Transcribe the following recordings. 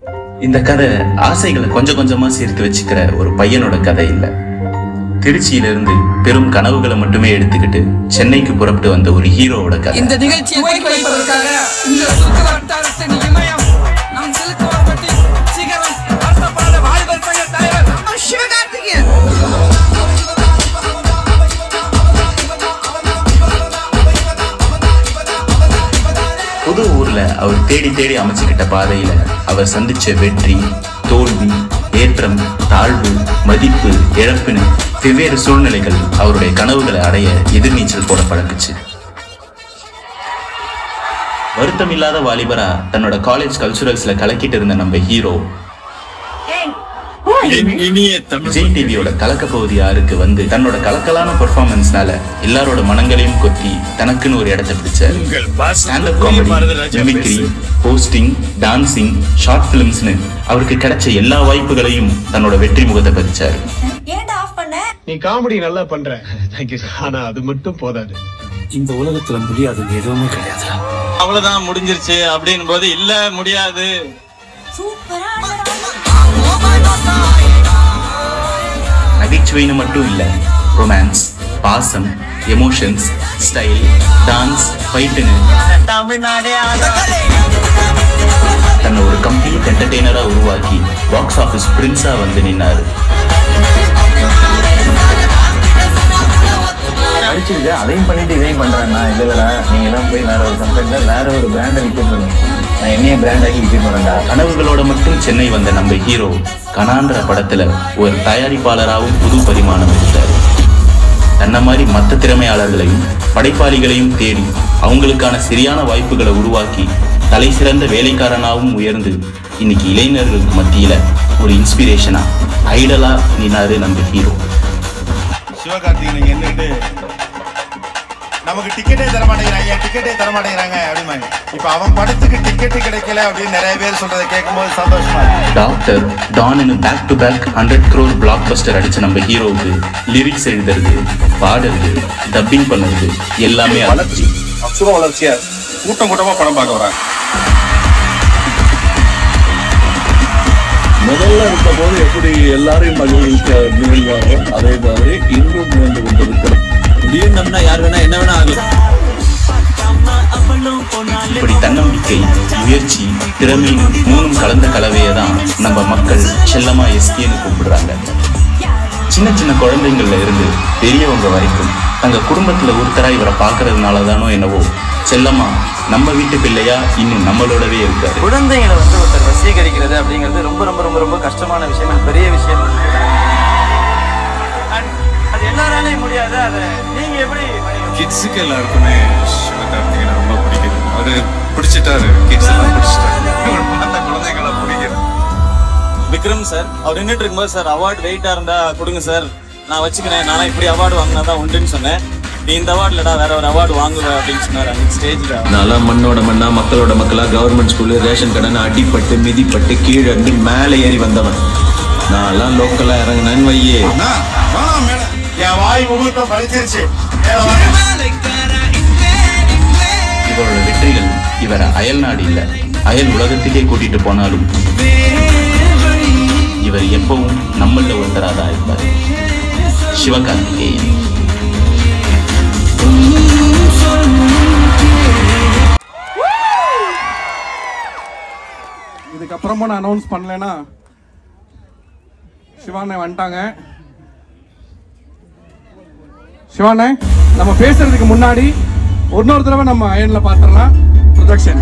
இந்த கதை ஆசைகளை கொஞ்சம் கொஞ்சமா சேர்த்து வச்சுக்கிற ஒரு பையனோட கதை இல்ல திருச்சியிலிருந்து பெரும் கனவுகளை மட்டுமே எடுத்துக்கிட்டு சென்னைக்கு புறப்பட்டு வந்த ஒரு ஹீரோவோட கதை இந்த நிகழ்ச்சியை துவக்கி வைப்பதற்காக இந்த சுற்று வட்டாரத்தின் இமயம் நம் சிலுக்குவார்பட்டி சிகரம் வருத்தப்படாத வாலிபர் சங்க தலைவர் நம்ம சிவகார்த்திகேயன் புது ஊர்ல அவர் தேடி தேடி அமைச்சுக்கிட்ட பாதையில அவர் சந்திச்ச வெற்றி தோல்வி ஏற்றம் தாழ்வு மதிப்பு இழப்புன்னு வெவ்வேறு சூழ்நிலைகள் அவருடைய கனவுகளை அடைய எதிர்நீச்சல் போட பழக்குச்சு வருத்தம் இல்லாத வாலிபரா தன்னோட காலேஜ் கல்ச்சுரல்ஸ்ல கலக்கிட்டு இருந்த நம்ம ஹீரோ விஜய் டிவியோட கலக்க பகுதி ஆறுக்கு வந்து தன்னோட கலக்கலான பெர்ஃபார்மன்ஸ்னால எல்லாரோட மனங்களையும் கொத்தி தனக்குன்னு ஒரு இடத்தை பிடிச்சாரு stand up comedy mimicry posting dancing short பிலிம்ஸ்னு அவருக்கு கிடைச்ச எல்லா வாய்ப்புகளையும் தன்னோட வெற்றி முகத்தை பதிச்சாரு ஏன்டா ஆஃப் பண்ண நீ காமெடி நல்லா பண்ற தேங்க்யூ ஆனா அது மட்டும் போதாது இந்த உலகத்துல முடியாதது எதுவுமே கிடையாது அவ்வளவுதான் முடிஞ்சிருச்சு அப்படின் போது இல்ல முடியாது சூப்பரா நகைச்சுவைன்னு மட்டும் இல்ல ரொமான்ஸ் பாசம் எமோஷன்ஸ் ஸ்டைல் டான்ஸ் ஃபைட்டுன்னு தன்னை ஒரு கம்ப்ளீட் என்டர்டெய்னரா உருவாக்கி பாக்ஸ் ஆஃபீஸ் பிரின்ஸா வந்து நின்னாரு நடிச்சிருக்கு அதையும் பண்ணிட்டு இதையும் பண்றேன்னா இல்ல இல்லடா நீங்க எல்லாம் போய் வேற ஒரு கம்பெனில வேற ஒரு பிராண்டை விற்க பண்ணுங்க நான் என்னைய பிராண்ட் ஆக்கி விற்க போறேன்டா கனவுகளோட மட்டும் சென்னை வந்த நம்ம ஹீரோ கனான்ற படத்துல ஒரு தயாரிப்பாளராகவும் புது பரிமாணம் எடுத்தார் தன்ன மாதிரி மற்ற திறமையாளர்களையும் படைப்பாளிகளையும் தேடி அவங்களுக்கான சரியான வாய்ப்புகளை உருவாக்கி தலை சிறந்த வேலைக்காரனாகவும் உயர்ந்து இன்னைக்கு இளைஞர்களுக்கு மத்தியில ஒரு இன்ஸ்பிரேஷனா ஐடலா நின்னாரு நம்ம ஹீரோ சிவகார்த்திகேயன் இங்க இருந்துட்டு நமக்கு டிக்கெட்டே தர மாட்டேங்கிறாங்க ஏன் டிக்கெட்டே தர மாட்டேங்கிறாங்க அப்படிமாங்க இப்ப அவன் படத்துக்கு டிக்கெட் கிடைக்கல அப்படின்னு நிறைய பேர் சொல்றதை கேட்கும்போது சந்தோஷமா இருக்கு டாக்டர் டான்னு back to back hundred crore blockbuster அடிச்ச நம்ம ஹீரோவுக்கு லிரிக்ஸ் எழுதுறது பாடுறது டப்பிங் பண்ணுறது எல்லாமே அலர்ஜி அசுர வளர்ச்சியா கூட்டம் கூட்டமா படம் பார்க்க வராங்க முதல்ல இருந்த போது எப்படி எல்லாரையும் மகிழ்விக்க நிகழ்வாரோ அதே மாதிரி இன்றும் நிகழ்ந்து கொண்டிருக்கிறது திடீர்னு யார் வேணா என்ன வேணா ஆகலாம் இப்படி தன்னம்பிக்கை முயற்சி திறமைன்னு மூணும் கலந்த கலவையை தான் நம்ம மக்கள் செல்லமா எஸ்கேன்னு கூப்பிடுறாங்க சின்ன சின்ன குழந்தைங்கள்ல இருந்து பெரியவங்க வரைக்கும் தங்க குடும்பத்துல ஒருத்தரா இவரை பார்க்கறதுனால தானோ என்னவோ செல்லமா நம்ம வீட்டு பிள்ளையா இன்னும் நம்மளோடவே இருக்காரு குழந்தைகளை வந்து ஒருத்தர் வசீகரிக்கிறது அப்படிங்கிறது ரொம்ப ரொம்ப ரொம்ப ரொம்ப கஷ்டமான விஷயம் அது பெரிய விஷயம் And அது எல்லாராலையும் முடியாது அதை நீங்க எப்படி கிட்ஸுக்கு எல்லாருக்குமே சிவகார்த்திகேயன் ரொம்ப பிடிக்குது அவரு பிடிச்சிட்டாரு கிட்ஸ் எல்லாம் பிடிச்சிட்டாரு பார்த்த குழந்தைகளை பிடிக்குது விக்ரம் சார் அவர் நின்றுட்டு இருக்கும்போது சார் அவார்டு வெயிட்டா இருந்தா கொடுங்க சார் நான் வச்சுக்கிறேன் நான் இப்படி அவார்டு வாங்கினா தான் உண்டுன்னு சொன்னேன் நீ இந்த அவார்ட்லடா வேற ஒரு அவார்டு வாங்குவேன் அப்படின்னு சொன்னார் அன்னைக்கு ஸ்டேஜ்ல நான்லாம் மண்ணோட மண்ணா மக்களோட மக்களா கவர்மெண்ட் ஸ்கூலு ரேஷன் கடன் அடிப்பட்டு மிதிப்பட்டு கீழே இருந்து மேலே ஏறி வந்தவன் நான்லாம் லோக்கலா இறங்கினேன்னு வையே என் வாய் முகூர்த்தம் பழிச்சிருச்சு மேல வாங்க. இவரோட வெற்றிகள் இவரை அயல் நாடு இல்ல அயல் உலகத்துக்கே கூட்டிட்டு போனாலும் இவர் எப்பவும் நம்மள ஒருத்தரா தான் இருப்பார் சிவகார்த்திகேயன் இதுக்கப்புறமா நான் அனௌன்ஸ் பண்ணலைன்னா சிவானே வந்துட்டாங்க சிவானே நம்ம பேசுறதுக்கு முன்னாடி இன்னொரு தடவை நம்ம அயன்ல பாத்திரலாம் ப்ரொஜெக்ஷன்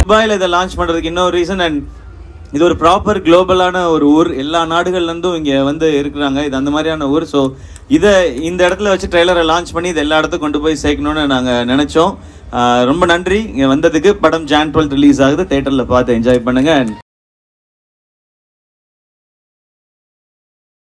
துபாயில் இதை லான்ச் பண்றதுக்கு இன்னொரு ரீசன் அண்ட் இது ஒரு ப்ராப்பர் குளோபலான ஒரு ஊர் எல்லா நாடுகள்ல இருந்தும் இங்க வந்து இருக்கிறாங்க இது அந்த மாதிரியான ஊர் ஸோ இதை இந்த இடத்துல வச்சு ட்ரெய்லரை லான்ச் பண்ணி இது எல்லா இடத்துக்கும் கொண்டு போய் சேர்க்கணும்னு நாங்க நினைச்சோம் ஆஹ் ரொம்ப நன்றி இங்க வந்ததுக்கு படம் ஜான் டுவெல் ரிலீஸ் ஆகுது தேட்டர்ல பார்த்து என்ஜாய் பண்ணுங்க And